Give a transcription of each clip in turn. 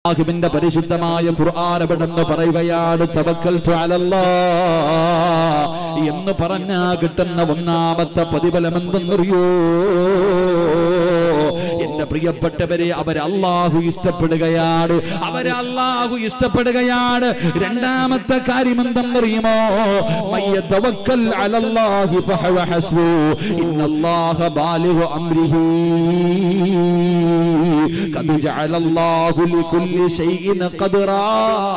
അള്ളാഹുവിന്റെ പരിശുദ്ധമായ ഖുർആാനപടെന്ന് പറയുകയാണ് തവക്കൽ എന്ന് പറഞ്ഞാ കിട്ടുന്ന ഒന്നാമത്തെ പ്രതിഫലം എന്തെന്നറിയോ എന്റെ പ്രിയപ്പെട്ടവരെ അവരെ അള്ളാഹു ഇഷ്ടപ്പെടുകയാണ് അവരെ അള്ളാഹു ഇഷ്ടപ്പെടുകയാണ് രണ്ടാമത്തെ കാര്യം എന്തെന്നറിയുമോ മയ്യ തവക്കൽ അലല്ലാഹി ഫഹവ ഹസ്ബു ഇന്നല്ലാഹ ബാലിഗു അംരിഹി قد جعل الله لكل شيء قدرا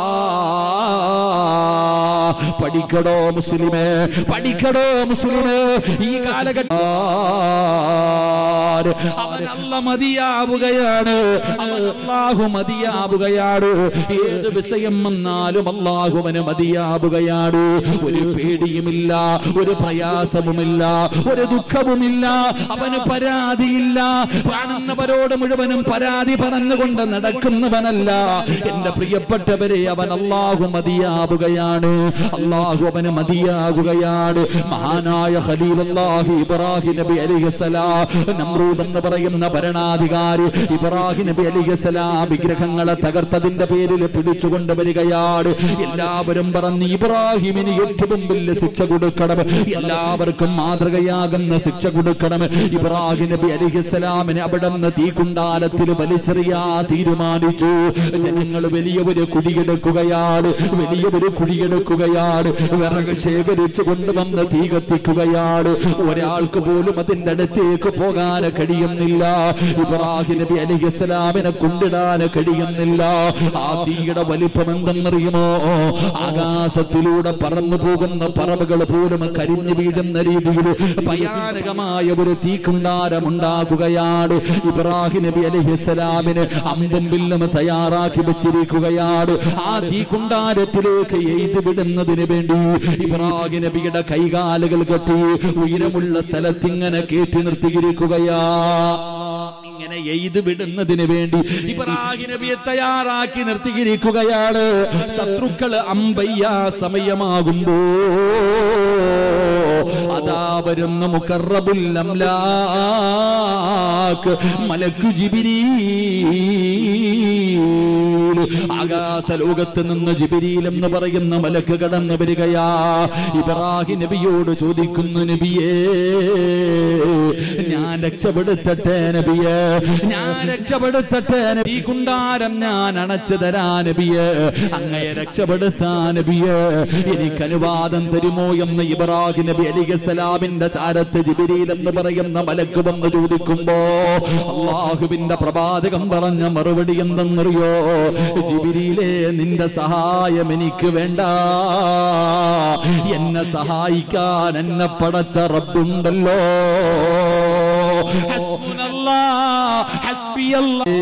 പഠിക്കടോ മുസ്ലിമേ പഠിക്കടോ മുസ്ലിമേ ഈ കാലഘട്ടം അവനല്ല മതിയാവുകയാണ് അവൻ അള്ളാഹു മതിയാവുകയാണ് ഏത് വിഷയം വന്നാലും അള്ളാഹുവന് മതിയാവുകയാണ് ഒരു പേടിയുമില്ല ഒരു പ്രയാസവുമില്ല ഒരു ദുഃഖവുമില്ല അവന് പരാതിയില്ല കാണുന്നവരോട് മുഴുവനും പരാതി പറഞ്ഞുകൊണ്ട് നടക്കുന്നവനല്ല എന്റെ പ്രിയപ്പെട്ടവരെ അവൻ അള്ളാഹു മതിയാവുകയാണ് അള്ളാഹു അവന് മതിയാകുകയാണ് മഹാനായ ഖലീലുല്ലാഹി ഇബ്രാഹിം നബി അലൈഹിസ്സലാം നമ്രൂദ് എന്ന് പറയുന്ന ഭരണാധികാരി ഇബ്രാഹിം നബി അലൈഹിസ്സലാം വിഗ്രഹങ്ങളെ തകർത്തതിന്റെ പേരിൽ പിടിച്ചുകൊണ്ട് വരികയാണ് എല്ലാവരും പറഞ്ഞു ഇബ്രാഹിമിന് ഏറ്റവും വലിയ ശിക്ഷ കൊടുക്കണം എല്ലാവർക്കും മാതൃകയാകുന്ന ശിക്ഷ കൊടുക്കണം ഇബ്രാഹിം നബി അലിഹിസ്സലാമിനെ അവിടെ നിന്ന് തീക്കുണ്ടാലത്തിൽ വലിച്ചെറിയാ തീരുമാനിച്ചു ജനങ്ങൾ വലിയ ഒരു കുടിയെടുക്കുകയാണ് വലിയ ഒരു കുടിയെടുക്കുകയാണ് വിറക് ശേഖരിച്ചു കൊണ്ടുവന്ന് തീ കത്തിക്കുകയാണ് ഒരാൾക്ക് പോലും അതിന്റെ അടുത്തേക്ക് പോകാൻ കഴിയുന്നില്ല ഇബ്രാഹിം നബി അലിഹിസ്സലാമിനെ കൊണ്ടിടാൻ കഴിയുന്നില്ല ആ തീയുടെ വലിപ്പം എന്തെന്നറിയുമോ ആകാശത്തിലൂടെ പറന്നു പോകുന്ന പറവുകൾ പോലും കരിഞ്ഞു വീഴുന്ന രീതിയിൽ ഭയാനകമായ ഒരു തീക്കുണ്ടാരം ഉണ്ടാക്കുകയാണ് ഇബ്രാഹിം നബി അലഹിസ്സലാമിന് അമ്പും വില്ലും തയ്യാറാക്കി വെച്ചിരിക്കുകയാണ് ആ തീക്കുണ്ടാരത്തിലേക്ക് എഴുതി വിടുന്നതിന് വേണ്ടി ഇബ്രാഹിം നബിയുടെ കൈകാലുകൾ കെട്ടി ഉയരമുള്ള സ്ഥലത്ത് ഇങ്ങനെ കയറ്റി നിർത്തിയിരിക്കുകയാ ഇങ്ങനെ എയ്ത് വിടുന്നതിന് വേണ്ടി ഇബ്രാഹിം നബിയെ തയ്യാറാക്കി നിർത്തിയിരിക്കുകയാണ് ശത്രുക്കൾ അമ്പയ്യ സമയമാകുമ്പോ അതാ വരുന്ന മുക്കറബുൽ അംലാക്ക് മലക്കു ജിബിരീ ആകാശ ലോകത്ത് നിന്ന് ജിബിരിയിൽ എന്ന് പറയുന്ന മലക്ക് കടന്നു വരികയാ ഇബ്രാഹിം നബിയോട് ചോദിക്കുന്നു നബിയേ ഞാൻ രക്ഷപ്പെടുത്തട്ടെ നബിയേ ഞാൻ രക്ഷപ്പെടുത്തട്ടെ ഈ കുണ്ടാരം ഞാൻ അണച്ചു തരാ നബിയേ അങ്ങയെ രക്ഷപ്പെടുത്താ നബിയേ എനിക്ക് അനുവാദം തരുമോ എന്ന് ഇബ്രാഹിം നബി അലിഖലാമിന്റെ ചാരത്ത് ജിബിരിയിൽ എന്ന് പറയുന്ന മലക്ക് വന്ന് ചോദിക്കുമ്പോ അള്ളാഹുവിന്റെ പ്രവാചകം പറഞ്ഞ മറുപടി എന്തെന്നറിയോ ജിബിരിയിലെ നിന്റെ സഹായം എനിക്ക് വേണ്ട എന്നെ സഹായിക്കാൻ എന്നെ പടച്ച റബ്ബുണ്ടല്ലോ ഹസ്ബുനല്ലാഹ് ഹസ്ബിയല്ലാഹ്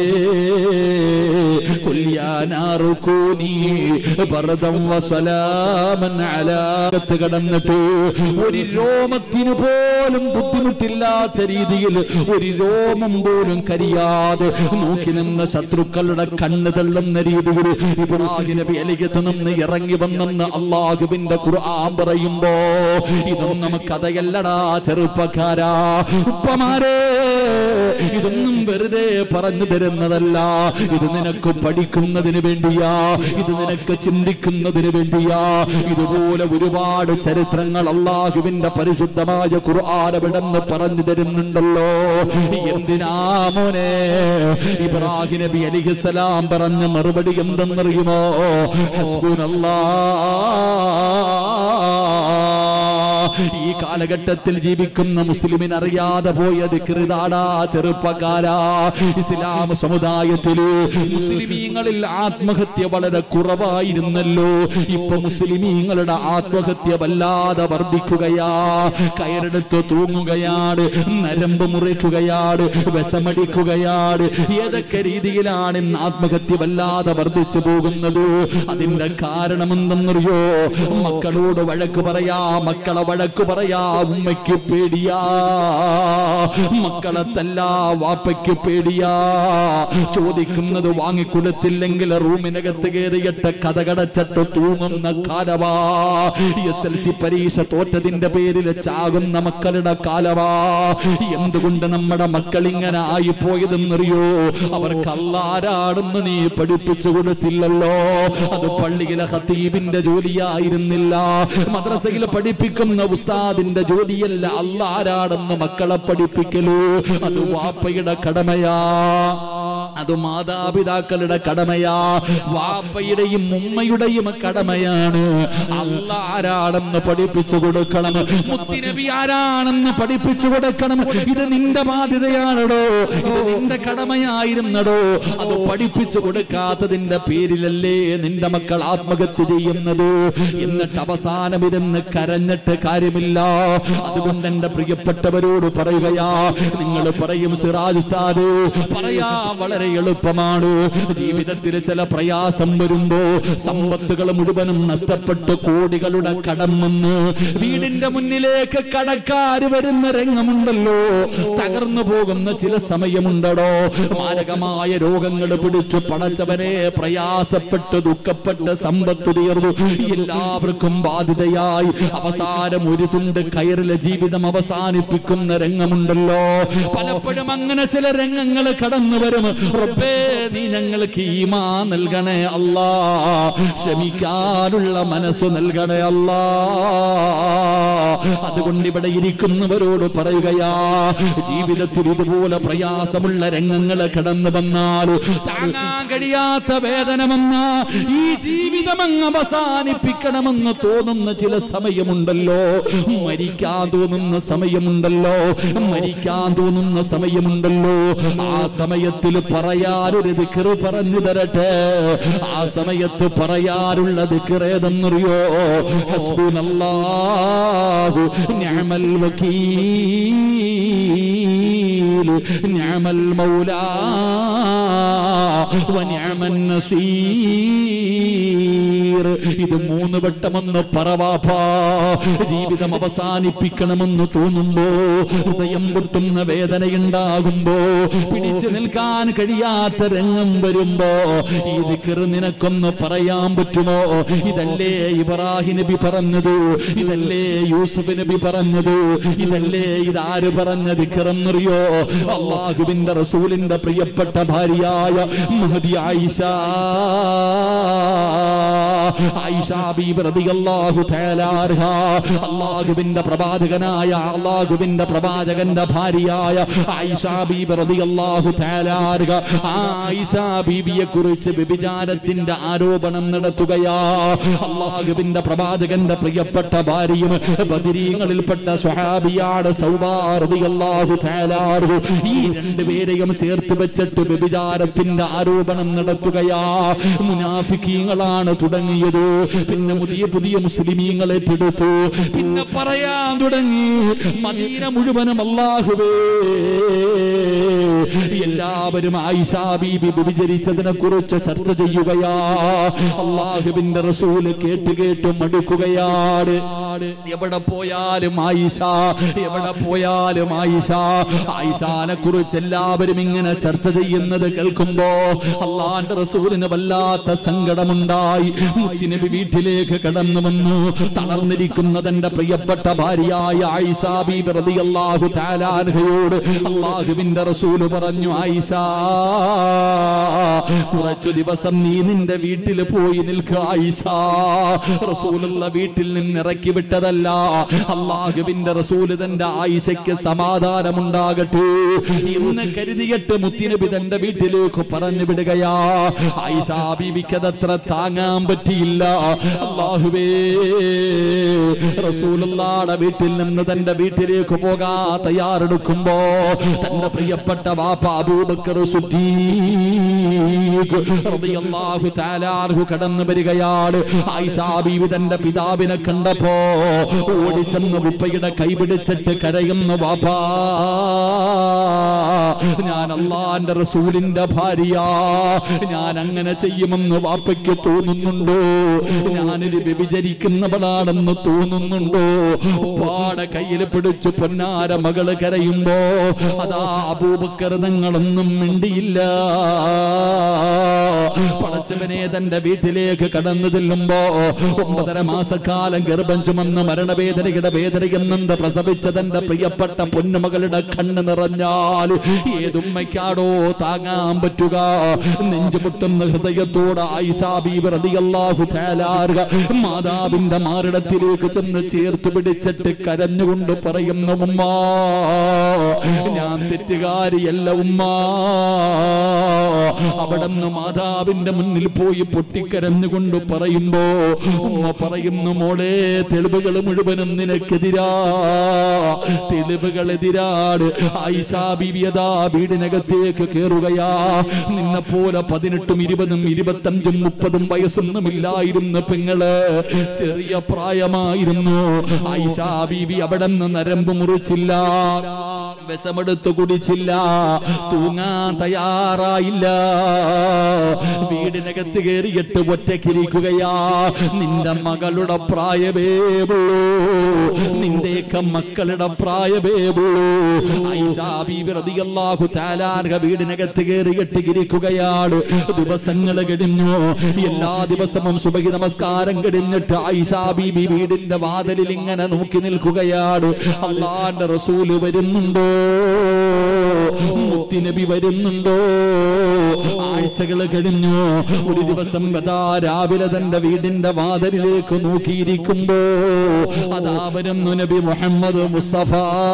ഖുൽ യാ നാറു കൂനി ബർദം വസലാമൻ അലാ കടന്നിട്ട് ഒരു രോമത്തിനു പോലും ബുദ്ധിമുട്ടില്ലാത്ത രീതിയിൽ ഒരു രോമം പോലും കരിയാതെ നോക്കി നിന്ന ശത്രുക്കളുടെ കണ്ണ് തള്ളുന്ന രീതിയിൽ ഇബ്രാഹിം നബി അലിയത്ത് നിന്ന് ഇറങ്ങി വന്നെന്ന് അള്ളാഹുവിന്റെ ഖുർആൻ പറയുമ്പോ ഇതൊന്നും കഥയല്ലടാ ചെറുപ്പക്കാരാ ഉപ്പമാരെ ഇതൊന്നും വെറുതെ പറഞ്ഞു തരുന്നതല്ല ഇത് നിനക്ക് പഠിക്കുന്നതിന് വേണ്ടിയാ ഇത് നിനക്ക് ചിന്തിക്കുന്നതിന് വേണ്ടിയാ ഇതുപോലെ ഒരുപാട് ചരിത്രങ്ങൾ അള്ളാഹുവിന്റെ പരിശുദ്ധമായ ഖുർആാനവിടെന്ന് പറഞ്ഞു തരുന്നുണ്ടല്ലോ എന്തിനാ മോനെ ഇബ്രാഹിം നബി അലിഹിസലാം പറഞ്ഞ മറുപടി എന്തെന്നറിയുമോ ഹസ്ബുനല്ലാ ഈ കാലഘട്ടത്തിൽ ജീവിക്കുന്ന മുസ്ലിമിന് അറിയാതെ പോയത് കൃതാടാ ചെറുപ്പക്കാരാ ഇസ്ലാം സമുദായത്തില് മുസ്ലിമീങ്ങളിൽ ആത്മഹത്യ വളരെ കുറവായിരുന്നല്ലോ ഇപ്പൊ മുസ്ലിമീങ്ങളുടെ ആത്മഹത്യ വല്ലാതെ വർദ്ധിക്കുകയാ കയറെടുത്ത് തൂങ്ങുകയാണ് നരമ്പ് മുറിക്കുകയാണ് വിഷമടിക്കുകയാണ് ഏതൊക്കെ രീതിയിലാണ് ഇന്ന് ആത്മഹത്യ വല്ലാതെ വർദ്ധിച്ചു പോകുന്നത് അതിന്റെ കാരണം എന്തെന്നറിയോ മക്കളോട് വഴക്ക് പറയാ മക്കളെ വഴക്ക് വഴക്ക് പറയാ ഉമ്മയ്ക്ക് പേടിയാ മക്കളെ തല്ലാ വാപ്പയ്ക്ക് പേടിയാ ചോദിക്കുന്നത് വാങ്ങിക്കൊടുത്തില്ലെങ്കിൽ റൂമിനകത്ത് കയറിയിട്ട് കഥകടച്ചിട്ട് തൂങ്ങുന്ന കാലവാ എസ് എൽ സി പരീക്ഷ തോറ്റതിന്റെ പേരിൽ ചാകുന്ന മക്കളുടെ കാലവാ എന്തുകൊണ്ട് നമ്മുടെ മക്കൾ ഇങ്ങനെ ആയിപ്പോയതെന്നറിയോ അവർക്ക് അല്ലാരാടെന്ന് നീ പഠിപ്പിച്ചു കൊടുത്തില്ലല്ലോ അത് പള്ളിയിലെ ഹത്തീബിന്റെ ജോലിയായിരുന്നില്ല മദ്രസയിൽ പഠിപ്പിക്കുന്ന ഉസ്താദിന്റെ ജോലിയല്ല അല്ലാരാടെന്ന് മക്കളെ പഠിപ്പിക്കലൂ അത് വാപ്പയുടെ കടമയാ അത് മാതാപിതാക്കളുടെ കടമയാ വാപ്പയുടെയും ഉമ്മയുടെയും കടമയാണ് അല്ല ആരാണെന്ന് പഠിപ്പിച്ചു കൊടുക്കണം മുത്തിനബി ആരാണെന്ന് പഠിപ്പിച്ചു കൊടുക്കണം ഇത് നിന്റെ ബാധ്യതയാണടോ ഇത് നിന്റെ കടമയായിരുന്നടോ അത് പഠിപ്പിച്ചു കൊടുക്കാത്തതിന്റെ പേരിലല്ലേ നിന്റെ മക്കൾ ആത്മഹത്യ ചെയ്യുന്നത് എന്നിട്ട് അവസാനം ഇതെന്ന് കരഞ്ഞിട്ട് കാര്യമില്ല അതുകൊണ്ട് എന്റെ പ്രിയപ്പെട്ടവരോട് പറയുകയാ നിങ്ങൾ പറയും സിറാജ് ഉസ്താദ് പറയാ വളരെ എളുപ്പമാണ് ജീവിതത്തിൽ ചില പ്രയാസം വരുമ്പോ സമ്പത്തുകൾ മുഴുവനും നഷ്ടപ്പെട്ട് കോടികളുടെ കടം വന്ന് വീടിന്റെ മുന്നിലേക്ക് കടക്കാര് വരുന്ന രംഗമുണ്ടല്ലോ തകർന്നു പോകുന്ന ചില സമയമുണ്ടടോ മാരകമായ രോഗങ്ങൾ പിടിച്ചു പടച്ചവനെ പ്രയാസപ്പെട്ട് ദുഃഖപ്പെട്ട് സമ്പത്ത് തീർന്നു എല്ലാവർക്കും ബാധ്യതയായി അവസാനം ഒരു തുണ്ട് കയറിലെ ജീവിതം അവസാനിപ്പിക്കുന്ന രംഗമുണ്ടല്ലോ പലപ്പോഴും അങ്ങനെ ചില രംഗങ്ങൾ കടന്നു വരും റബ്ബേ നീ ഞങ്ങൾക്ക് ഈമാ നൽകണേ അല്ലാ ക്ഷമിക്കാനുള്ള മനസ്സ് നൽകണേ അല്ലാ അതുകൊണ്ട് ഇവിടെ ഇരിക്കുന്നവരോട് പറയുകയാ ജീവിതത്തിൽ ഇതുപോലെ പ്രയാസമുള്ള രംഗങ്ങൾ കടന്നു വന്നാൽ താങ്ങാൻ കഴിയാത്ത വേദന വന്ന ഈ ജീവിതം അങ്ങ് അവസാനിപ്പിക്കണമെന്ന് തോന്നുന്ന ചില സമയമുണ്ടല്ലോ മരിക്കാൻ തോന്നുന്ന സമയമുണ്ടല്ലോ മരിക്കാൻ തോന്നുന്ന സമയമുണ്ടല്ലോ ആ സമയത്തിൽ പറയാനൊരു ദിക്കറ് പറഞ്ഞു തരട്ടെ ആ സമയത്ത് പറയാനുള്ള ദിക്കറ് ഏതെന്നറിയോ ഹസ്ബുനല്ലാഹു നിഅമൽ വക്കീൽ നിഅമൽ മൗലാ വനിഅമൻ നസീർ ഇത് മൂന്ന് വട്ടമെന്ന് പറവാപ്പാ ജീവിതം അവസാനിപ്പിക്കണമെന്ന് തോന്നുമ്പോ ഹൃദയം പൊട്ടുന്ന വേദനയുണ്ടാകുമ്പോ പിടിച്ചു നിൽക്കാൻ കഴിയാത്ത രംഗം വരുമ്പോ ഈ ദിക്കറ് നിനക്കൊന്ന് പറയാൻ പറ്റുമോ ഇതല്ലേ ഇബ്രാഹിം നബി പറഞ്ഞത് ഇതല്ലേ യൂസുഫ് നബി പറഞ്ഞത് ഇതല്ലേ ഇതാര് പറഞ്ഞ ദിക്കറെന്നറിയോ അള്ളാഹുവിന്റെ റസൂലിന്റെ പ്രിയപ്പെട്ട ഭാര്യയായ മഹദി ആയിഷ ആയിഷ ബീബി റളിയല്ലാഹു തആല അൻഹ അല്ലാഹുവിന്റെ പ്രവാചകനായ അല്ലാഹുവിന്റെ പ്രവാചകന്റെ ഭാര്യയായ ആയിഷ ബീബി റളിയല്ലാഹു തആല അൻഹ ആയിഷ ബീബിയെ കുറിച്ച് വ്യഭിചാരത്തിന്റെ ആരോപണം നടത്തുകയാ അല്ലാഹുവിന്റെ പ്രവാചകന്റെ പ്രിയപ്പെട്ട ഭാര്യയും ബദരീങ്ങളിൽപ്പെട്ട സ്വഹാബിയാണ് സൗബാ റളിയല്ലാഹു തആല അൻഹു ഈ രണ്ടുപേരെയും ചേർത്ത് വെച്ചിട്ട് വ്യഭിചാരത്തിന്റെ ആരോപണം നടത്തുകയാ മുനാഫിക്കീങ്ങളാണ് തുടങ്ങിയത് പിന്നെ പുതിയ പുതിയ മുസ്ലിമീങ്ങൾ ഏറ്റെടുത്തു പിന്നെ പറയാൻ തുടങ്ങി മദീന മുഴുവനും അല്ലാഹുവേ എല്ലാവരും ആയിഷാ ബീബി വിചരിച്ചതിനെ കുറിച്ച് ചർച്ച ചെയ്യുകയാ അള്ളാഹുവിന്റെ റസൂല് കേട്ട് കേട്ട് മടുക്കുകയാണ് എവിടെ പോയാലും ആയിഷ എവിടെ പോയാലും ആയിഷ ആയിഷാനെ കുറിച്ച് എല്ലാവരും ഇങ്ങനെ ചർച്ച ചെയ്യുന്നത് കേൾക്കുമ്പോ അള്ളാന്റെ റസൂലിന് വല്ലാത്ത സങ്കടമുണ്ടായി മുത്തിനബി വീട്ടിലേക്ക് കടന്നു വന്നു തളർന്നിരിക്കുന്ന തന്റെ പ്രിയപ്പെട്ട ഭാര്യയായ ആയിഷ ബീബി റളിയല്ലാഹു തആല അൻഹയോട് അള്ളാഹുവിന്റെ റസൂല് പറഞ്ഞു ആയിഷ കുറച്ചു ദിവസം നീ നിന്റെ വീട്ടിൽ പോയി നിൽക്കുക ആയിഷ റസൂലുള്ള വീട്ടിൽ നിന്ന് ഇറക്കി വിട്ടതല്ല അള്ളാഹുവിന്റെ റസൂല് തന്റെ ആയിഷയ്ക്ക് സമാധാനമുണ്ടാകട്ടെ എന്ന് കരുതിയിട്ട് മുത്തിനബി തന്റെ വീട്ടിലേക്ക് പറഞ്ഞു വിടുകയാ ആയിഷ ബീവിക്കതത്ര താങ്ങാൻ പറ്റിയില്ല അള്ളാഹുവേ റസൂലുള്ളാടെ വീട്ടിൽ നിന്ന് തന്റെ വീട്ടിലേക്ക് പോകാ തയ്യാറെടുക്കുമ്പോ തന്റെ പ്രിയപ്പെട്ട വാപ്പ അബൂബക്കർ സുദ്ദീഖ് സിദ്ദീഖ് റളിയല്ലാഹു തആല അൻഹു കടന്നു വരികയാണ് ആയിഷാ ബീവി തന്റെ പിതാവിനെ കണ്ടപ്പോ ഓടിച്ചെന്ന് ഉപ്പയുടെ കൈ പിടിച്ചിട്ട് കരയുന്നു വാപ്പാ ഞാൻ അള്ളാന്റെ റസൂലിന്റെ ഭാര്യ ഞാൻ അങ്ങനെ ചെയ്യുമെന്ന് വാപ്പയ്ക്ക് തോന്നുന്നുണ്ടോ ഞാനിത് വ്യഭിചരിക്കുന്നവളാണെന്ന് തോന്നുന്നുണ്ടോ പാടെ കയ്യിൽ പിടിച്ചു പൊന്നാര മകള് കരയുമ്പോ അതാ അബൂബക്കർ നിങ്ങളൊന്നും മിണ്ടിയില്ല പടച്ചവനെ തന്റെ വീട്ടിലേക്ക് കടന്നു ചെല്ലുമ്പോ ഒമ്പതര മാസക്കാലം ഗർഭം ചുമന്ന് മരണവേദനയുടെ വേദനയെന്നെന്ത് പ്രസവിച്ച തന്റെ പ്രിയപ്പെട്ട പൊന്നുമകളുടെ കണ്ണ് നിറഞ്ഞാൽ ഏതുമ്മയ്ക്കാടോ താങ്ങാൻ പറ്റുക നെഞ്ചുമുട്ടുന്ന ഹൃദയത്തോട് ഐസാബിഹു മാതാവിന്റെ മാറിടത്തിലേക്ക് ചെന്ന് ചേർത്ത് പിടിച്ചിട്ട് കരഞ്ഞുകൊണ്ട് പറയുന്നു ഉമ്മ ഞാൻ തെറ്റുകാരിയല്ല ഉമ്മ അവിടുന്ന് മാതാവിന്റെ മുന്നിൽ പോയി പൊട്ടിക്കരഞ്ഞുകൊണ്ട് പറയുമ്പോ ഉമ്മ പറയുന്നു മോളെ തെളിവുകൾ മുഴുവനും നിനക്കെതിരാ തെളിവുകൾ എതിരാണ് ആയിഷാ ബീവിയതാ വീടിനകത്തേക്ക് കേറുകയാ നിന്നെ പോലെ പതിനെട്ടും ഇരുപതും ഇരുപത്തഞ്ചും മുപ്പതും വയസ്സൊന്നും ഇല്ലായിരുന്നു പെങ്ങള് ചെറിയ പ്രായമായിരുന്നു ആയിഷാ ബീവി അവിടെ നിന്ന് നരമ്പ് മുറിച്ചില്ല വിഷമെടുത്ത് കുടിച്ചില്ല തൂങ്ങാൻ തയ്യാറായില്ല വീടിനകത്ത് കയറിയിട്ട് ഒറ്റക്കിരിക്കുകയാ നിന്റെ മകളുടെ പ്രായമേ ഉള്ളൂ നിന്റെയൊക്കെ മക്കളുടെ പ്രായമേ ഉള്ളൂ ഐഷാ ബീവി റളിയല്ലാഹു തആല അൻഹ വീടിനകത്ത് കയറിയിട്ട് ഇരിക്കുകയാണ് ദിവസങ്ങൾ കഴിഞ്ഞു എല്ലാ ദിവസവും സുബഹി നമസ്കാരം കഴിഞ്ഞിട്ട് ഐഷാ ബീബി വീടിന്റെ വാതിലിൽ ഇങ്ങനെ നോക്കി നിൽക്കുകയാണ് അള്ളാന്റെ റസൂല് വരുന്നുണ്ടോ മുത്തിനബി വരുന്നുണ്ടോ ആഴ്ചകൾ കഴിഞ്ഞു ഒരു ദിവസം അതാ രാവിലെ തന്റെ വീടിന്റെ വാതിലിലേക്ക് നോക്കിയിരിക്കുമ്പോ അതാ വരുന്നു നബി മുഹമ്മദ് മുസ്തഫ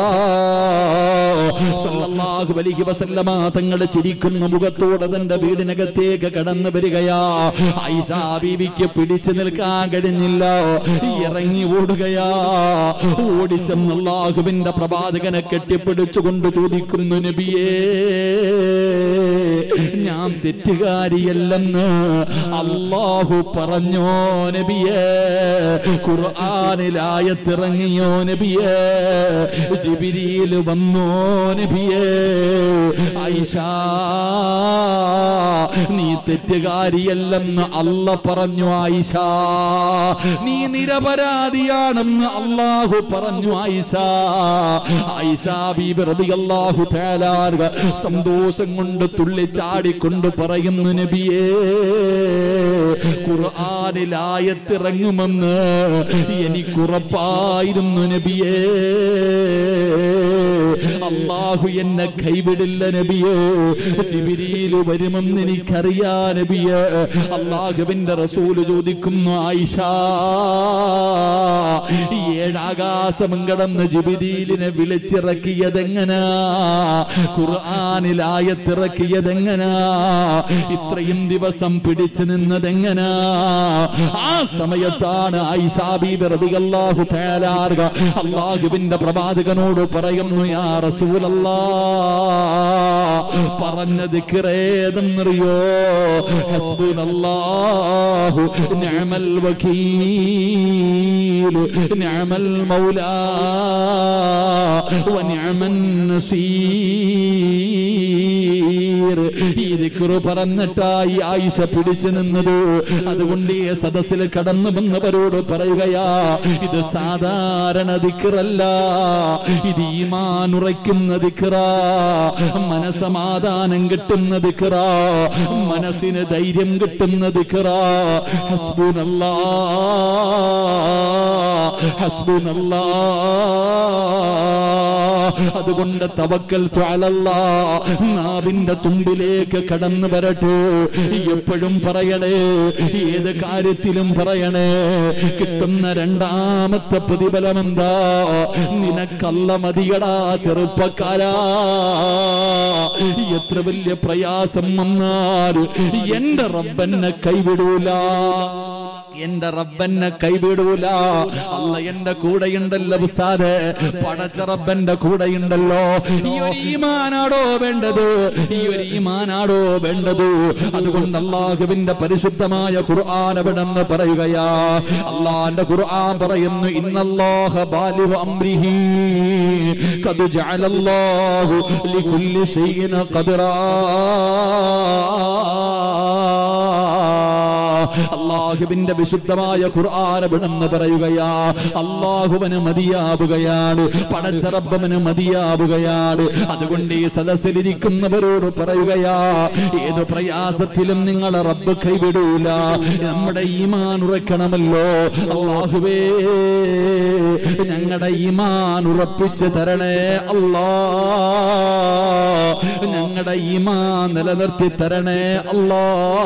സല്ലല്ലാഹു അലൈഹി വസല്ലമ തങ്ങൾ ചിരിക്കുന്ന മുഖത്തോടെ തന്റെ വീടിനകത്തേക്ക് കടന്നു വരികയാ ഐസാ ബീവിക്ക് പിടിച്ചു നിൽക്കാൻ കഴിഞ്ഞില്ല ഇറങ്ങി ഓടുകയാ ഓടിച്ചെന്ന് അള്ളാഹുവിന്റെ പ്രവാചകനെ കെട്ടിപ്പിടിച്ചുകൊണ്ട് ചോദിക്കുന്നു നബിയേ ഞാൻ തെറ്റുകാരിയല്ലെന്ന് അള്ളാഹു പറഞ്ഞോ നബിയേ ഖുർആനിലായത്തിറങ്ങിയോ നബിയേ ജിബിരിയിൽ വന്നോ നബിയേ ഐഷാ നീ തെറ്റുകാരിയല്ലെന്ന് അല്ല പറഞ്ഞു ആയിഷ നീ നിരപരാധിയാണെന്ന് അള്ളാഹു പറഞ്ഞു ആയിഷ ആയിഷ ബീബി റളിയല്ലാഹു തആല അൻഹ സന്തോഷം കൊണ്ട് തുള്ളിച്ചാടിക്കൊണ്ട് പറയുന്നു നബിയേ ഖുർആനിലായത്തിറങ്ങുമെന്ന് എനിക്കുറപ്പായിരുന്നു നബിയേ അള്ളാഹു എന്നെ കൈവിടില്ല നബിയേ ജിബിരിയിൽ വരുമെന്ന് എനിക്കറിയാ നബിയേ അള്ളാഹുവിന്റെ റസൂല് ചോദിക്കുന്നു ആയിഷ ഏഴാകാശം കടന്ന് ജിബിരിയിലിനെ വിളിച്ചിറക്കിയതെങ്ങനാ ഖുർആാനിലായത്തിറക്കിയതെങ്ങനാ ഇത്രയും ദിവസം പിടിച്ചു നിന്നതെങ്ങനാ ആ സമയത്താണ് ആയിഷാബീബ് റളിയല്ലാഹു തആല അൻഹ അള്ളാഹുവിന്റെ പ്രവാചകനോട് പറയുന്നു യാ റസൂലല്ലാ പറഞ്ഞ ദിക്റേതെന്നറിയോ ഹസ്ബുനല്ലാഹു നിഅമൽ വകീൽ നിഅമൽ മൗലാ വനിഅമൻ നസീർ ഈ ദിക്റ് പറഞ്ഞിട്ടായി ആയിഷ പിടിച്ചു നിന്നത് അതുകൊണ്ട് ഈ സദസ്സിൽ കടന്നു വന്നവരോട് പറയുകയാ ഇത് സാധാരണ ദിക്റല്ല ഇത് ഈമാൻ ഉറയ്ക്കുന്ന ദിക്റാ മനസമാധാനം കിട്ടുന്ന ദിക്റാ മനസ്സിന് ധൈര്യം കിട്ടുന്ന ദിക്റാ ഹസ്ബുനല്ലാ ഹസ്ബുനല്ലാ അതുകൊണ്ട് തവക്കൽ ത്വാലല്ലാ നാവിന്റെ തുമ്പിലേക്ക് കടന്നു വരട്ടെ എപ്പോഴും പറയണേ ഏത് കാര്യത്തിലും പറയണേ കിട്ടുന്ന രണ്ടാമത്തെ പ്രതിഫലം എന്താ നിനക്കല്ല മതിയടാ ചെറുപ്പക്കാരാ എത്ര വലിയ പ്രയാസം വന്നാൽ എന്റെ റബ്ബെന്നെ കൈവിടൂല എന്റെ റബ്ബന്നെ കൈവിടൂല അല്ല എന്റെ കൂടെയുണ്ടല്ലോ ഉസ്താദ് പടച്ച റബ്ബന്റെ കൂടെയുണ്ടല്ലോ ഈ ഒരു ഈമാനാടോ വേണ്ടത് ഈ ഒരു ഈമാനാടോ വേണ്ടത് അതുകൊണ്ട് അള്ളാഹുവിന്റെ പരിശുദ്ധമായ ഖുർആൻ എവിടെന്ന് പറയുകയാ അള്ളാന്റെ ഖുർആൻ പറയുന്നു ഇന്നല്ലാഹ ബാലിഹു അംരിഹി ഖദ് ജഅലല്ലാഹു ലികുല്ലി ഷൈഇൻ ഖദറാ അള്ളാഹുവിന്റെ വിശുദ്ധമായ ഖുർആൻ എവിടെന്ന് പറയുകയാ അള്ളാഹുവിന് മതിയാവുകയാണ് പടച്ചറബവന് മതിയാവുകയാണ് അതുകൊണ്ട് ഈ സദസ്സിലിരിക്കുന്നവരോട് പറയുകയാ ഏത് പ്രയാസത്തിലും നിങ്ങളെ റബ്ബ് കൈവിടൂല നമ്മുടെ ഈമാൻ ഉറക്കണമല്ലോ അള്ളാഹുവേ ഞങ്ങളുടെ ഈമാൻ ഉറപ്പിച്ച് തരണേ അല്ലാ ഞങ്ങളുടെ ഈമാൻ നിലനിർത്തി തരണേ അല്ലാ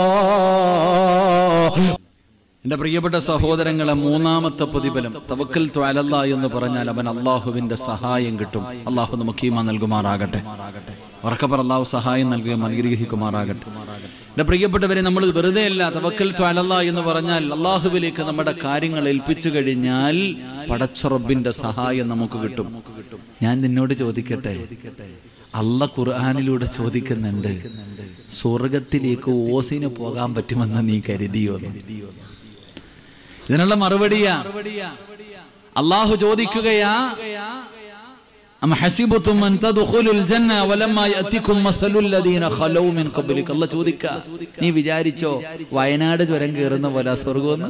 എന്റെ പ്രിയപ്പെട്ട സഹോദരങ്ങളെ മൂന്നാമത്തെ പ്രതിഫലം തവക്കൽ ത്വാലല്ല എന്ന് പറഞ്ഞാൽ അവൻ അള്ളാഹുവിന്റെ സഹായം കിട്ടും അള്ളാഹു നമുക്ക് ഈമാ നൽകുമാറാകട്ടെ ഉറക്കപ്പർ അള്ളാഹു സഹായം നൽകുകയും അനുഗ്രഹിക്കുമാറാകട്ടെ എന്റെ പ്രിയപ്പെട്ടവരെ നമ്മൾ വെറുതെ അല്ല തവക്കൽ ത്വാലല്ല എന്ന് പറഞ്ഞാൽ അള്ളാഹുവിലേക്ക് നമ്മുടെ കാര്യങ്ങൾ ഏൽപ്പിച്ചു കഴിഞ്ഞാൽ പടച്ചുറബിന്റെ സഹായം നമുക്ക് കിട്ടും ഞാൻ നിന്നോട് ചോദിക്കട്ടെ അല്ല ഖുർആാനിലൂടെ ചോദിക്കുന്നുണ്ട് സ്വർഗത്തിലേക്ക് ഓസിന് പോകാൻ പറ്റുമെന്ന് നീ കരുതിയോ ഇതിനുള്ള മറുപടിയാ അള്ളാഹു ചോദിക്കുകയാ أم حسبتم أن تدخلوا الجنة ولما يأتكم مثل الذين خلوا من قبلكم الله ചോദിക്ക നീ വിചാരിച്ചോ വയനാട് ചുരം കയറുന്ന പോലെ സ്വർഗമെന്ന്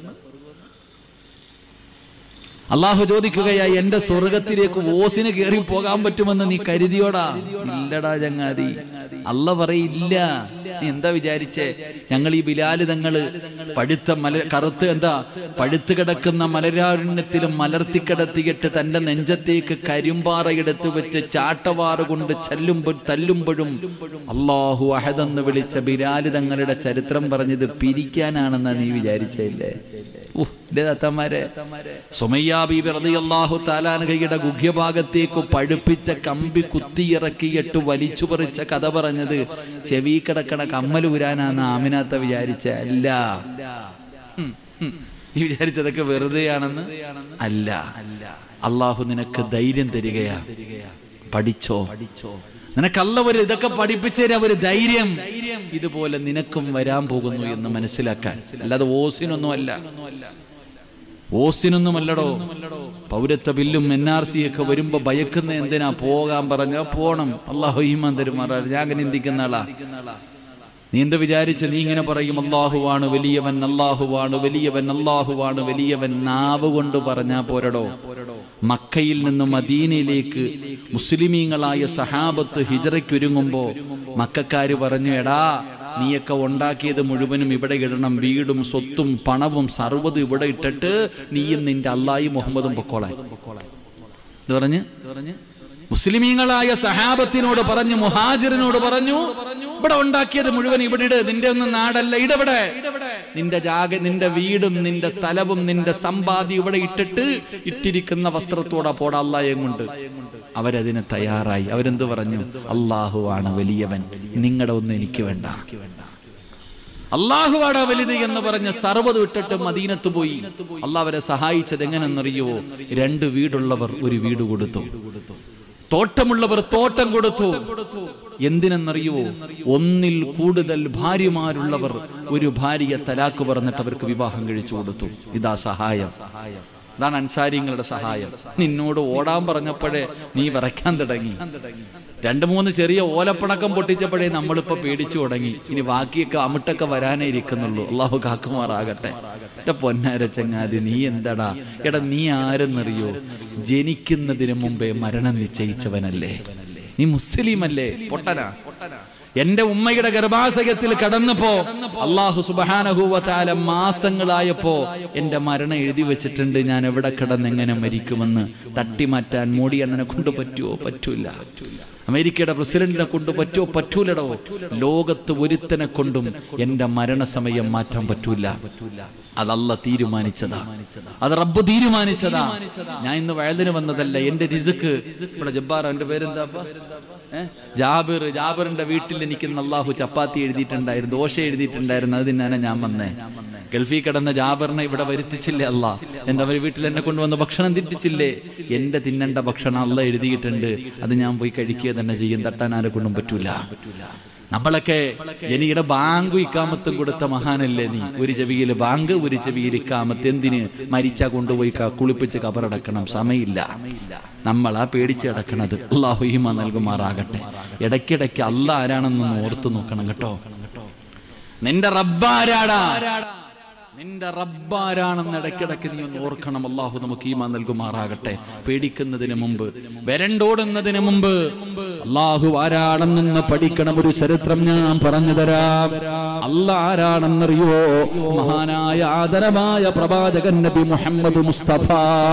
അള്ളാഹു ചോദിക്കുകയായി എന്റെ സ്വർഗത്തിലേക്ക് ഓസിന് കയറി പോകാൻ പറ്റുമെന്ന് നീ കരുതിയോടാ ഇല്ലടാ ചങ്ങാതി അല്ല പറയില്ല നീ എന്താ വിചാരിച്ചേ ഞങ്ങൾ ഈ ബിലാല് തങ്ങള് പഴുത്ത മല കറുത്ത് എന്താ പഴുത്ത് കിടക്കുന്ന മലരാരുണ്യത്തിലും മലർത്തിക്കിടത്തിയിട്ട് തന്റെ നെഞ്ചത്തേക്ക് കരിമ്പാറയെടുത്ത് വെച്ച് ചാട്ടവാറ് കൊണ്ട് ചെല്ലുമ്പോൾ തല്ലുമ്പോഴും അള്ളാഹു അഹദെന്ന് വിളിച്ച ബിലാല് തങ്ങളുടെ ചരിത്രം പറഞ്ഞത് പിരിക്കാനാണെന്നാ നീ വിചാരിച്ചല്ലേ താലാനകയുടെ ഗുഹ്യഭാഗത്തേക്ക് പഴുപ്പിച്ച കമ്പി കുത്തിയിറക്കിയിട്ട് വലിച്ചു പറിച്ച കഥ പറഞ്ഞത് ചെവി കിടക്കണ കമ്മൽ ഊരാനാന്ന് ആമിനാത്ത വിചാരിച്ച അല്ല ഹും, ഹും. നീ വിചാരിച്ചതൊക്കെ വെറുതെയാണെന്ന് അല്ല അള്ളാഹു നിനക്ക് ധൈര്യം തരികയാ പഠിച്ചോ പഠിച്ചോ നിനക്കല്ല ഒരു ഇതൊക്കെ പഠിപ്പിച്ചു തരാ ഒരു ധൈര്യം ഇതുപോലെ നിനക്കും വരാൻ പോകുന്നു എന്ന് മനസ്സിലാക്കാൻ അല്ലാതെ ഓസിനൊന്നും അല്ല ഓസിനൊന്നും അല്ലടോ പൗരത്വ ബില്ലും എൻ ആർ സി ഒക്കെ വരുമ്പോ ഭയക്കുന്ന എന്തിനാ പോകാൻ പറഞ്ഞ പോണം അള്ളാഹു ഈമാൻ തരുമാറാ ഞാൻ അങ്ങനെ ചിന്തിക്കുന്ന ആളാ നീ എന്ത് വിചാരിച്ച് നീ ഇങ്ങനെ പറയും അള്ളാഹുവാണ് വലിയവൻ അള്ളാഹുവാണ് വലിയവൻ അള്ളാഹുവാണ് വലിയവൻ നാവ് കൊണ്ട് പറഞ്ഞാ പോരടോ മക്കയിൽ നിന്ന് മദീനയിലേക്ക് മുസ്ലിമീങ്ങളായ സഹാബത്ത് ഹിജറയ്ക്കൊരുങ്ങുമ്പോ മക്കാര് പറഞ്ഞു എടാ നീയൊക്കെ ഉണ്ടാക്കിയത് മുഴുവനും ഇവിടെ ഇടണം വീടും സ്വത്തും പണവും സർവ്വതും ഇവിടെ ഇട്ടിട്ട് നീയും നിന്റെ അള്ളാഹി മുഹമ്മദും പൊക്കോളാൻ ഇത് പറഞ്ഞ് മുസ്ലിമീങ്ങളായ സഹാബത്തിനോട് പറഞ്ഞു മുഹാജിറിനോട് പറഞ്ഞു ഇവിടെ ഉണ്ടാക്കിയത് മുഴുവൻ ഇവിടെ ഇട് നിന്റെ ഒന്നും നാടല്ല ഇടവിടെ നിന്റെ ജാഗ നിന്റെ വീടും നിന്റെ സ്ഥലവും നിന്റെ സമ്പാദ്യം ഇവിടെ ഇട്ടിട്ട് ഇട്ടിരിക്കുന്ന വസ്ത്രത്തോടെ പോടാ അള്ളാഹയും കൊണ്ട് അവരതിന് തയ്യാറായി അവരെന്ത് പറഞ്ഞു അള്ളാഹുവാണ് വലിയവൻ നിങ്ങളുടെ ഒന്നും എനിക്ക് വേണ്ട അള്ളാഹുവാടാ വലുത് എന്ന് പറഞ്ഞ് സർവ്വത് വിട്ടിട്ട് മദീനത്ത് പോയി അള്ളാഹ് അവരെ സഹായിച്ചത് എങ്ങനെന്നറിയോ രണ്ട് വീടുള്ളവർ ഒരു വീട് കൊടുത്തു തോട്ടമുള്ളവർ തോട്ടം കൊടുത്തു എന്തിനെന്നറിയുവോ ഒന്നിൽ കൂടുതൽ ഭാര്യമാരുള്ളവർ ഒരു ഭാര്യയെ തലാക്ക് പറഞ്ഞിട്ട് അവർക്ക് വിവാഹം കഴിച്ചു കൊടുത്തു ഇതാ സഹായം അതാണ് അൻസാരിങ്ങളുടെ സഹായം നിന്നോട് ഓടാൻ പറഞ്ഞപ്പോഴേ നീ വിറയ്ക്കാൻ തുടങ്ങി രണ്ടു മൂന്ന് ചെറിയ ഓലപ്പണക്കം പൊട്ടിച്ചപ്പോഴേ നമ്മളിപ്പോ പേടിച്ചു തുടങ്ങി ഇനി ബാക്കിയൊക്കെ അമിട്ടൊക്കെ വരാനേ ഇരിക്കുന്നുള്ളൂ അള്ളാഹു കാക്കുമാറാകട്ടെ എന്റെ പൊന്നാര ചങ്ങാതി നീ എന്താടാ എടാ നീ ആരെന്നറിയോ ജനിക്കുന്നതിന് മുമ്പേ മരണം നിശ്ചയിച്ചവനല്ലേ നീ മുസ്ലിം അല്ലേ പൊട്ടനാ എന്റെ ഉമ്മയുടെ ഗർഭാശയത്തിൽ കടന്നപ്പോ അള്ളാഹു സുബാനഹൂവത്താല മാസങ്ങളായപ്പോ എന്റെ മരണം എഴുതി വെച്ചിട്ടുണ്ട് ഞാൻ എവിടെ കിടന്ന് എങ്ങനെ മരിക്കുമെന്ന് തട്ടിമാറ്റാൻ മോടി അണ്ണനെ കൊണ്ട് പറ്റുമോ പറ്റൂല അമേരിക്കയുടെ പ്രസിഡന്റിനെ കൊണ്ട് പറ്റോ പറ്റൂലടോ ലോകത്ത് ഒരുത്തനെ കൊണ്ടും എന്റെ മരണസമയം മാറ്റാൻ പറ്റൂല അതല്ല തീരുമാനിച്ചതാ അത് റബ്ബ് തീരുമാനിച്ചതാ ഞാൻ ഇന്ന് വയലിന് വന്നതല്ല എന്റെ രിസുക്ക് ഇവിടെ ജബ്ബാർ എന്റെ പേരെന്താ ഏ? ജാബിർ ജാബിറിന്റെ വീട്ടിൽ എനിക്ക് ഇന്ന് അള്ളാഹു ചപ്പാത്തി എഴുതിയിട്ടുണ്ടായിരുന്നു ദോശ എഴുതിയിട്ടുണ്ടായിരുന്നു അത് തിന്നാനാ ഞാൻ വന്നേ ഗൾഫിൽ കിടന്ന ജാബറിനെ ഇവിടെ വരുത്തിച്ചില്ലേ അല്ല എന്റെ അവർ വീട്ടിൽ എന്നെ കൊണ്ടുവന്ന് ഭക്ഷണം തിറ്റിച്ചില്ലേ എന്റെ തിന്നേണ്ട ഭക്ഷണം അല്ല എഴുതിയിട്ടുണ്ട് അത് ഞാൻ പോയി കഴിക്കുക തന്നെ ചെയ്യും തട്ടാൻ ആരെ കൊണ്ടും പറ്റൂല നമ്മളൊക്കെ ജനിയുടെ ബാങ്ക് ഇക്കാമത്തും കൊടുത്ത മഹാനല്ലേ നീ ഒരു ചെവിയിൽ ബാങ്ക് ഒരു ചെവിയിൽ ഇക്കാമത്ത് എന്തിന് മരിച്ച കൊണ്ടുപോയി ക- കുളിപ്പിച്ച് കബറടക്കണം സമയമില്ല നമ്മളാ പേടിച്ച് കിടക്കണത് അള്ളാഹു ഈമ നൽകുമാറാകട്ടെ ഇടയ്ക്കിടയ്ക്ക് അല്ല ആരാണെന്നൊന്ന് ഓർത്തു നോക്കണം കേട്ടോ നിന്റെ റബ്ബാരാടാ നിന്റെ റബ്ബാരാണെന്ന് ഇടയ്ക്കിടയ്ക്ക് നീ ഒന്ന് ഓർക്കണം അള്ളാഹു നമുക്ക് ഈമാ നൽകുമാറാകട്ടെ പേടിക്കുന്നതിന് മുമ്പ് വരണ്ടോടുന്നതിന് മുമ്പ് അള്ളാഹു ആരാണെന്ന് പഠിക്കണം ഒരു ചരിത്രം ഞാൻ പറഞ്ഞു തരാം അല്ല ആരാണെന്നറിയോ മഹാനായ ആദരമായ പ്രവാചകൻ നബി മുഹമ്മദ് മുസ്തഫ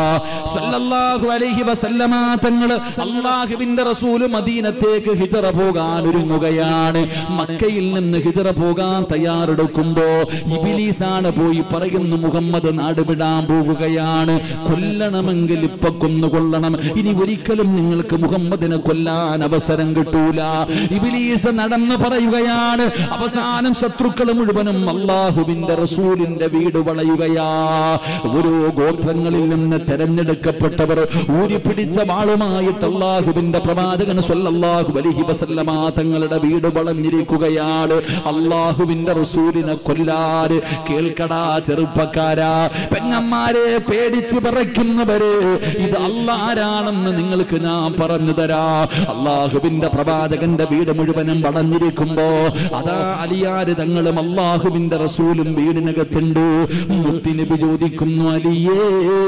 സല്ലല്ലാഹു അലൈഹി വസല്ലമ തങ്ങൾ അള്ളാഹുവിന്റെ റസൂല് മദീനത്തേക്ക് ഹിജറ പോകാൻ ഒരുങ്ങുകയാണ് മക്കയിൽ നിന്ന് ഹിജറ പോകാൻ തയ്യാറെടുക്കുമ്പോ ഇബിലീസാണ് പോയി പറയുന്നു മുഹമ്മദ് നാട് വിടാൻ പോകുകയാണ് കൊല്ലണമെങ്കിൽ ഇപ്പൊ കൊന്നുകൊള്ളണം ഇനി ഒരിക്കലും നിങ്ങൾക്ക് മുഹമ്മദിനെ കൊല്ലാൻ അവസരം കിട്ടൂല ഇബിലീസ് നടന്നു പറയുകയാണ് അവസാനം ശത്രുക്കൾ മുഴുവനും അള്ളാഹുവിന്റെ റസൂലിന്റെ വീട് വളയുകയാ ഓരോ ഗോത്രങ്ങളിൽ നിന്ന് തെരഞ്ഞെടുക്കപ്പെട്ടവർ ഊരി പിടിച്ച വാളുമായിട്ട് അള്ളാഹുവിന്റെ പ്രവാചകൻ സ്വല്ലല്ലാഹു അലൈഹി വസല്ലമ തങ്ങളുടെ വീട് വളഞ്ഞിരിക്കുകയാണ് അള്ളാഹുവിന്റെ റസൂലിനെ കൊല്ലാറ് കേൾക്കടാ ചെറുപ്പക്കാരാ പെങ്ങന്മാരെ പേടിച്ച് പറയ്ക്കുന്നവര് ഇത് അള്ളാരാണെന്ന് നിങ്ങൾക്ക് ഞാൻ പറഞ്ഞു തരാ അള്ളാഹുവിന്റെ പ്രവാചകന്റെ വീട് മുഴുവനും വളഞ്ഞിരിക്കുമ്പോ അതാ അലിയാര് തങ്ങളും അള്ളാഹുവിന്റെ റസൂലും വീടിനകത്തുണ്ട് മുത്തിനബി ചോദിക്കുന്നു അലിയേ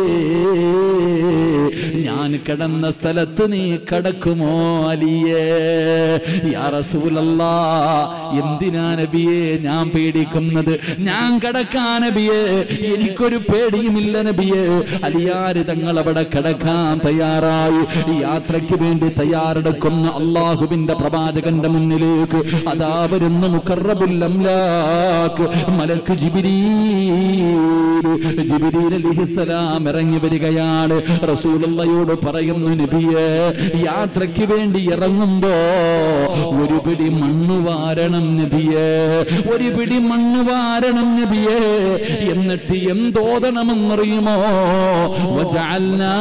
ഞാൻ കിടന്ന സ്ഥലത്ത് നീ കിടക്കുമോ അലിയേ യാ റസൂലല്ലാ എന്തിനാ നബിയെ ഞാൻ പേടിക്കുന്നത് ഞാൻ കിടക്കാൻ നബിയെ എനിക്കൊരു പേടിയുമില്ല നബിയെ അലിയാര് തങ്ങൾ അവിടെ കിടക്കാൻ തയ്യാറായി ഈ യാത്രയ്ക്ക് വേണ്ടി തയ്യാറെടുക്കുന്ന അള്ളാഹുവിന്റെ പ്രവാചകന്റെ മുന്നിലേക്ക് അതാ വരുന്ന മുക്കറബുല്ലംലാക്ക് മലക്ക് ജിബിരീൽ ജിബിരീൽ അലിഹിസലാം ഇറങ്ങി വരികയാണ് റസൂലുള്ളയോട് പറയുന്നു നബിയെ യാത്രയ്ക്ക് വേണ്ടി ഇറങ്ങുമ്പോ ഒരു പിടി മണ്ണ് വാരണം നബിയെ ഒരു പിടി മണ്ണ് വാരണം നബിയെ എന്നിട്ട് എന്തോതണമെന്നറിയുമോ വജഅൽനാ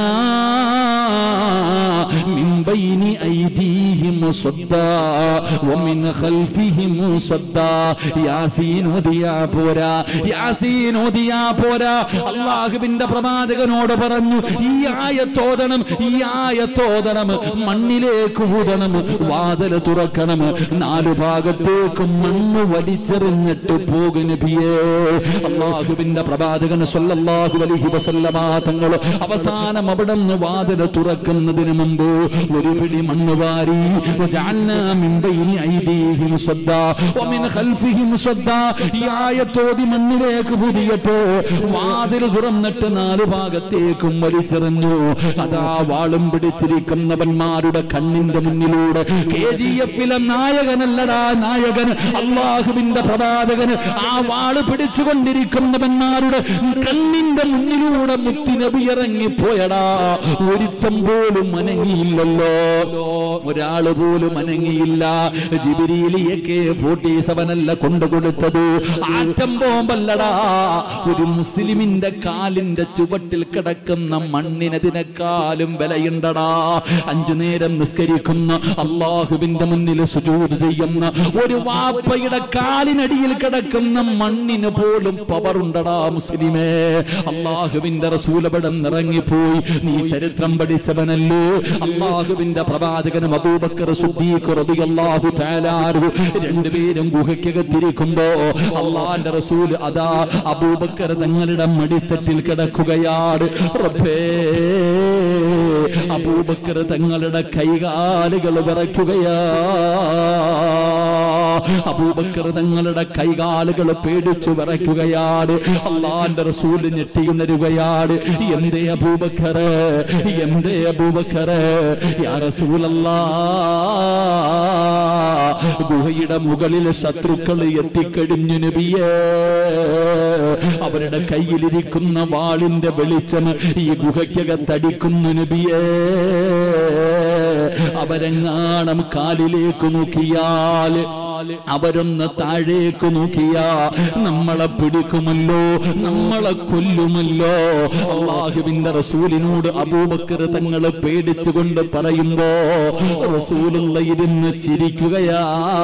من بين أيديهم صدا ومن خلفهم صدا യാസീൻ ഓതിയാ പോരാ യാസീൻ ഓതിയാ പോരാ അള്ളാഹുവിന്റെ പ്രവാചകനോട് പറഞ്ഞു ഈ ആയത്തോതണം ഈ ആയത്തോതണം മണ്ണിലേക്ക് ഊതണം വാതിൽ തുറക്കണം നാലു ഭാഗത്തേക്കും മണ്ണ് വലിച്ചെറിഞ്ഞിട്ട് പോകും നബിയേ അള്ളാഹുവിന്റെ പ്രവാചകൻ സ്വല്ലല്ലാഹു അലൈഹി വസല്ലമ തങ്ങൾ അവസാനം അവിടെ നിന്ന് വാതിൽ തുറക്കുന്നതിന് മുമ്പ് ഒരു പിടി മണ്ണ് വാരി وجعلنا من بين أيديهم صدا ومن خلفهم صدا ഈ ആയത്തോതി മണ്ണിലേക്ക് പുതിയപ്പോ വാതിൽ തുറന്നിട്ട് നാലു ഭാഗത്തേക്കും വലിച്ചെറിഞ്ഞു അതാ വാളും പിടിച്ചിരിക്കുന്നവന്മാരുടെ കണ്ണിന്റെ മുന്നിലൂടെ കെ ജി എഫിലെ നായകനല്ലടാ നായകൻ അള്ളാഹുവിന്റെ പ്രവാചകന് ആ വാള് പിടിച്ചുകൊണ്ടിരിക്കുന്നവന്മാരുടെ കണ്ണിന്റെ മുന്നിലൂടെ മുത്തിനബി ഇറങ്ങിപ്പോയടാ ഒരുത്തം പോലും അനങ്ങിയില്ലല്ലോ ഒരാള് പോലും അനങ്ങിയില്ല ജിബിരിയിലേക്ക് ഫോർട്ടി സെവൻ അല്ല കൊണ്ടുകൊടുത്തത് ആറ്റം ബോംബല്ലടാ ഒരു മുസ്ലിമിന്റെ കാലിന്റെ ചുവട്ടിൽ കിടക്കുന്ന മണ്ണിനതിനെക്കാളും വിലയുണ്ടടാ അഞ്ചു നേരം നിസ്കരിക്കുന്ന അള്ളാഹുവിന്റെ മുന്നിൽ സുജൂത് ചെയ്യുന്ന ഒരു വാപ്പയുടെ കാലിനടിയിൽ കിടക്കുന്ന മണ്ണിന് പോലും പവറുണ്ടടാ മുസ്ലിമേ അള്ളാഹുവിന്റെ റസൂലപടം ഇറങ്ങിപ്പോയി നീ ചരിത്രം പഠിച്ചവനല്ലേ അള്ളാഹുവിന്റെ പ്രവാചകനും അബൂബക്കർ സുദ്ദീഖ് റളിയല്ലാഹു തആല അൻഹു രണ്ടുപേരും ഗുഹയ്ക്കകത്തിരിക്കുമ്പോ അള്ളാന്റെ റസൂൽ അതാ അബൂബക്കർ തങ്ങളുടെ മടിത്തട്ടിൽ കിടക്കുകയാണ് റബ്ബേ അബൂബക്കർ തങ്ങളുടെ കൈകാലുകൾ വിറയ്ക്കുകയാ അബൂബക്കർ തങ്ങളുടെ കൈകാലുകൾ പേടിച്ചു വിറയ്ക്കുകയാണ് അള്ളാന്റെ റസൂല് ഞെട്ടിയുണരുകയാണ് എന്തേ അബൂബക്കർ എന്തേ അബൂബക്കർ യാ റസൂലല്ലാ ഗുഹയുടെ മുകളിൽ ശത്രുക്കൾ എത്തിക്കഴിഞ്ഞു നബിയേ അവരുടെ കയ്യിലിരിക്കുന്ന വാളിന്റെ വെളിച്ചം ഈ ഗുഹയ്ക്കകത്തടിക്കുന്നു നബിയേ അവരെങ്ങാണം കാലിലേക്ക് നോക്കിയാൽ അവരൊന്ന് താഴേക്ക് നോക്കിയാ നമ്മളെ പിടിക്കുമല്ലോ നമ്മളെ കൊല്ലുമല്ലോ അള്ളാഹുവിന്റെ റസൂലിനോട് അബൂബക്കർ തങ്ങളെ പേടിച്ചുകൊണ്ട് പറയുമ്പോ റസൂലുള്ള ഇരുന്ന് ചിരിക്കുകയാ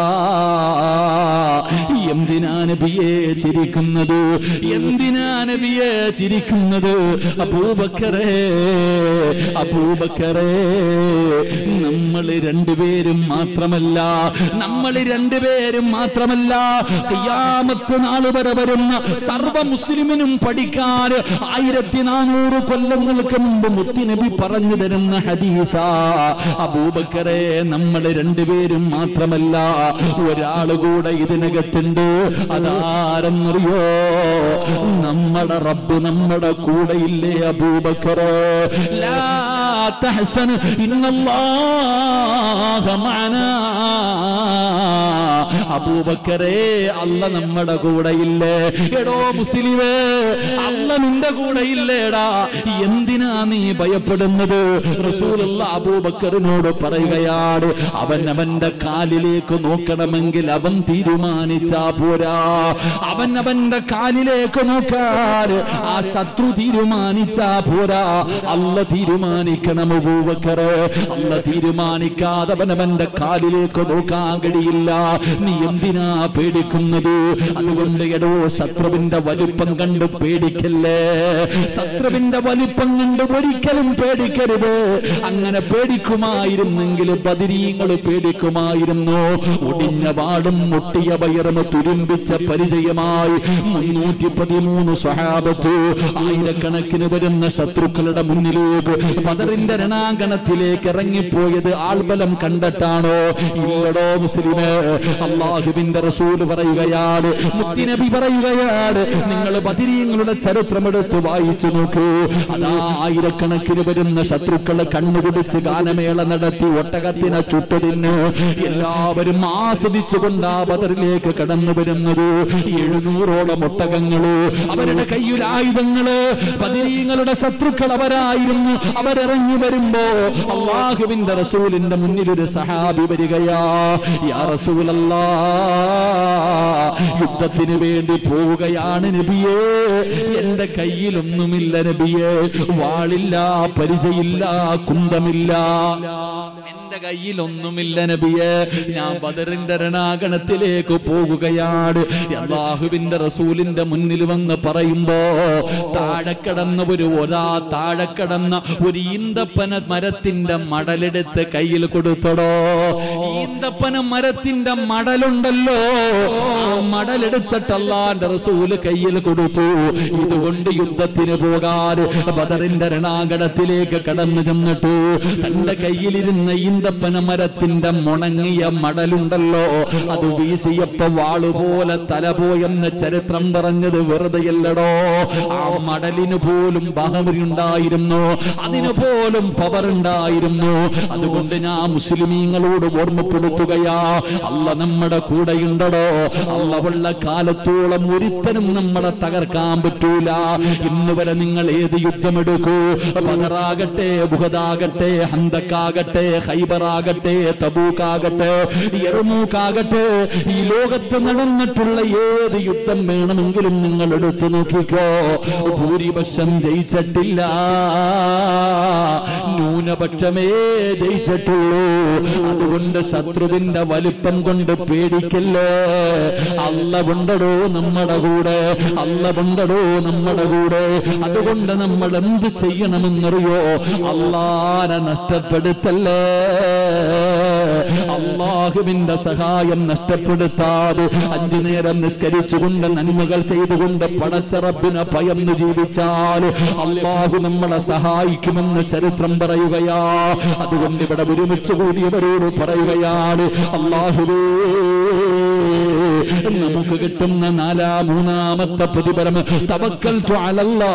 എന്തിനാ നബിയെ ചിരിക്കുന്നത് എന്തിനാ നബിയെ ചിരിക്കുന്നത് അബൂബക്കറേ അബൂബക്കറേ നമ്മൾ രണ്ടുപേരും മാത്രമല്ല നമ്മൾ രണ്ടുപേരും മാത്രമല്ല ഖിയാമത്ത് നാൾ വരെ വരുന്ന സർവ മുസ്ലിമിനും പഠിക്കാൻ ആയിരത്തി നാനൂറ് കൊല്ലങ്ങൾക്ക് മുമ്പ് മുത്തിനബി പറഞ്ഞു തരുന്ന ഹദീസ അബൂബക്കറെ നമ്മൾ രണ്ടുപേരും മാത്രമല്ല ഒരാള് കൂടെ ഇതിനകത്തുണ്ട് അതാരെന്നറിയോ നമ്മുടെ റബ്ബ് നമ്മുടെ കൂടെയില്ലേ അബൂബക്കറ് ലാ തഹ്സൻ ഇന്നല്ലാഹ മഅനാ അബൂബക്കറേ അല്ല നമ്മുടെ കൂടെയില്ലേ എടോ മുസ്ലിമേ അല്ല നിന്റെ കൂടെയില്ലേടാ എന്തിനാ നീ ഭയപ്പെടുന്നത് റസൂലുള്ള അബൂബക്കറിനോട് പറയുകയാണ് അവൻ അവന്റെ കാലിലേക്ക് നോക്കണമെങ്കിൽ അവൻ തീരുമാനിച്ചാ പോരാ അവൻ അവന്റെ കാലിലേക്ക് നോക്കാൻ ആ ശത്രു തീരുമാനിച്ചാ പോരാ അല്ല തീരുമാനിക്കണം അബൂബക്കറ് അല്ല തീരുമാനിക്കാതെ അവൻ അവന്റെ കാലിലേക്ക് നോക്കാൻ കഴിയില്ല നീ എന്തിനാ പേടിക്കുന്നത് അതുകൊണ്ട് എടോ ശത്രുവിന്റെ വലിപ്പം കണ്ട് പേടിക്കല്ലേ ശത്രുവിന്റെ വലിപ്പം കണ്ട് ഒരിക്കലും പേടിക്കരുത് അങ്ങനെ പേടിക്കുമായിരുന്നെങ്കിൽ ബദിരീങ്ങൾ പേടിക്കുമായിരുന്നു ഒടിഞ്ഞ വാടും മുട്ടിയ വയറും തുരുമ്പിച്ച പരിചയമായി മുന്നൂറ്റി പതിമൂന്ന് സ്വഹാബത്ത് ആയിരക്കണക്കിന് വരുന്ന ശത്രുക്കളുടെ മുന്നിലേക്ക് പതറിന്റെ രണാങ്കണത്തിലേക്ക് ഇറങ്ങിപ്പോയത് ആൾബലം കണ്ടിട്ടാണോ ഇല്ലടോ മുസ്ലിമേ അള്ളാഹുവിന്റെ റസൂല് പറയുകയാണ് മുത്തിനബി പറയുകയാണ് നിങ്ങൾ ബദിരീങ്ങളുടെ ചരിത്രമെടുത്ത് വായിച്ചു നോക്കൂ അതാ ആയിരക്കണക്കിന് വരുന്ന ശത്രുക്കളെ കണ്ണുപിടിച്ച് ഗാനമേള നടത്തി ഒട്ടകത്തിനെ ചുട്ടതിന് എല്ലാവരും ആസ്വദിച്ചുകൊണ്ട് ആ ബദറിലേക്ക് കടന്നു വരുന്നത് എഴുന്നൂറോളം ഒട്ടകങ്ങള് അവരുടെ കയ്യിൽ ആയുധങ്ങള് ബദിരീങ്ങളുടെ ശത്രുക്കൾ അവരായിരുന്നു അവരിറങ്ങി വരുമ്പോ അള്ളാഹുവിന്റെ റസൂലിന്റെ മുന്നിൽ ഒരു സഹാബി വരികയാ യാ റസൂലല്ലാ യുദ്ധത്തിന് വേണ്ടി പോവുകയാണ് നബിയേ എന്റെ കയ്യിലൊന്നുമില്ല നബിയേ വാളില്ല പരിചയില്ല കുന്തമില്ല എന്റെ കയ്യിലൊന്നുമില്ല നബിയെ ഞാൻ ബദറിന്റെ രണാകണത്തിലേക്ക് പോകുകയാണ് അള്ളാഹുവിന്റെ റസൂലിന്റെ മുന്നിൽ വന്ന് പറയുമ്പോ താഴെ കിടന്ന ഒരു ഒരാ താഴെ കിടന്ന ഒരു ഈന്തപ്പന മരത്തിന്റെ മടലെടുത്ത് കയ്യിൽ കൊടുത്തടോ ഈന്തപ്പന മരത്തിന്റെ മടലുണ്ടല്ലോ ആ മടലെടുത്തിട്ട് അള്ളാന്റെ റസൂല് കയ്യിൽ കൊടുത്തു ഇതുകൊണ്ട് യുദ്ധത്തിന് പോകാൻ ബദറിന്റെ രണാകണത്തിലേക്ക് കടന്നു ചെന്നിട്ടു തന്റെ കയ്യിലിരുന്ന ഈന്തപ്പന മരത്തിന്റെ മുണങ്ങിയ മടലുണ്ടല്ലോ അത് വീശിയപ്പോ വാളുപോലെ തല പോയെന്ന് ചരിത്രം പറഞ്ഞത് വെറുതെയല്ലടോ ആ മടലിന് പോലും ബഹവരുണ്ടായിരുന്നു അതിന് പോലും പവർ ഉണ്ടായിരുന്നു അതുകൊണ്ട് ഞാൻ മുസ്ലിമീങ്ങളോട് ഓർമ്മപ്പെടുത്തുകയാ അല്ല നമ്മുടെ കൂടെയുണ്ടടോ അല്ല ഉള്ള കാലത്തോളം ഒരുത്തനും നമ്മളെ തകർക്കാൻ പറ്റൂല ഇന്ന് വരെ നിങ്ങൾ ഏത് യുദ്ധമെടുക്കൂ പതറാകട്ടെ ബുഹദാകട്ടെ ഹന്തക്കാകട്ടെ ഹൈബറാകട്ടെ തബൂക്കാകട്ടെ യർമൂക്കാകട്ടെ ഈ ലോകത്ത് നടന്നിട്ടുള്ള ഏത് യുദ്ധം വേണമെങ്കിലും നിങ്ങൾ എടുത്തു നോക്കിക്കോ ഭൂരിപക്ഷം ജയിച്ചിട്ടില്ല ന്യൂനപക്ഷമേ ജയിച്ചിട്ടുള്ളൂ അതുകൊണ്ട് ശത്രുവിന്റെ വലിപ്പം കൊണ്ട് പേടിക്കല്ലേ അല്ല കൊണ്ടടോ നമ്മുടെ കൂടെ അല്ല കൊണ്ടടോ നമ്മുടെ കൂടെ അതുകൊണ്ട് നമ്മൾ എന്ത് ചെയ്യണമെന്നറിയോ അള്ളാനെ നഷ്ടപ്പെടുത്തല്ലേ അള്ളാഹുവിന്റെ സഹായം നഷ്ടപ്പെടുത്താതെ അഞ്ചു നേരം നിസ്കരിച്ചുകൊണ്ട് നന്മകൾ ചെയ്തുകൊണ്ട് പടച്ചറപ്പിനെ ഭയന്ന് ജീവിച്ചാൽ അള്ളാഹു നമ്മളെ സഹായിക്കുമെന്ന് ചരിത്രം പറയുകയാ അതുകൊണ്ട് ഇവിടെ ഒരുമിച്ച് കൂടിയവരോട് പറയുകയാണ് അള്ളാഹുവേ നമുക്ക് കിട്ടുന്ന നാലാ മൂന്നാമത്തെ പ്രതിഫലം തവക്കൽ അലല്ലാ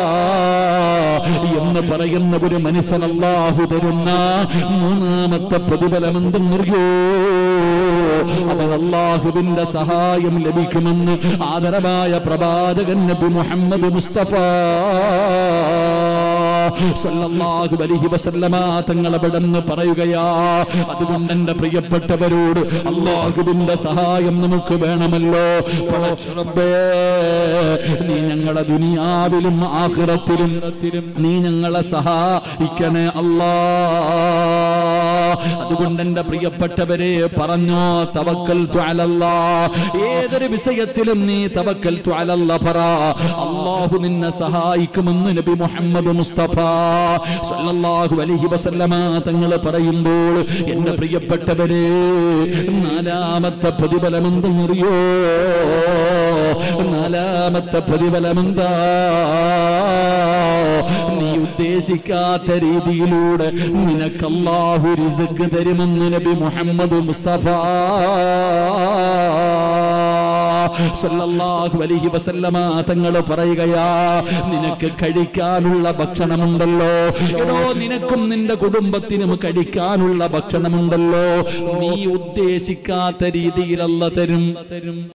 എന്ന് പറയുന്ന ഒരു മനുഷ്യൻ അല്ലാഹു തരുന്ന മൂന്നാമത്തെ പ്രതിഫലം എന്തെന്നറിയോ അവൻ അള്ളാഹുവിന്റെ സഹായം ലഭിക്കുമെന്ന് ആദരവായ പ്രവാചകൻ നബി മുഹമ്മദ് മുസ്തഫ സല്ലല്ലാഹു അലൈഹി വസല്ലമ തങ്ങൾ അവിടെന്ന് പറയുകയാ അതുകൊണ്ട് എന്റെ പ്രിയപ്പെട്ടവരോട് അള്ളാഹുവിന്റെ സഹായം നമുക്ക് വേണമല്ലോ പടച്ചുറപ്പേ നീ ഞങ്ങളെ ദുനിയാവിലും ആഖിറത്തിലും നീ ഞങ്ങളെ സഹായിക്കണേ അല്ലാ അതുകൊണ്ട് എന്റെ പ്രിയപ്പെട്ടവരെ പറഞ്ഞോ തവക്കൽ അലല്ലാ ഏതൊരു വിഷയത്തിലും നീ തവക്കൽ അലല്ല പറ അള്ളാഹു നിന്നെ സഹായിക്കുമെന്ന് നബി മുഹമ്മദ് മുസ്തഫ സല്ലല്ലാഹു അലൈഹി വസല്ലമ തങ്ങൾ പറയുമ്പോൾ എന്റെ പ്രിയപ്പെട്ടവരെ നാലാമത്തെ പ്രതിഫലം എന്തെന്നറിയോ നാലാമത്തെ പ്രതിഫലം എന്താ നീ ഉദ്ദേശിക്കാത്ത രീതിയിലൂടെ നിനക്കല്ലാഹു റിസ്ക് തരുമെന്ന് നബി മുഹമ്മദ് മുസ്തഫ സല്ലല്ലാഹു അലൈഹി വസല്ലമ തങ്ങൾ പറയുകയാ നിനക്ക് കഴിക്കാനുള്ള ഭക്ഷണമുണ്ടല്ലോ എടോ നിനക്കും നിന്റെ കുടുംബത്തിനും കഴിക്കാനുള്ള ഭക്ഷണമുണ്ടല്ലോ നീ ഉദ്ദേശിക്കാത്ത രീതിയിലല്ല തരും തരും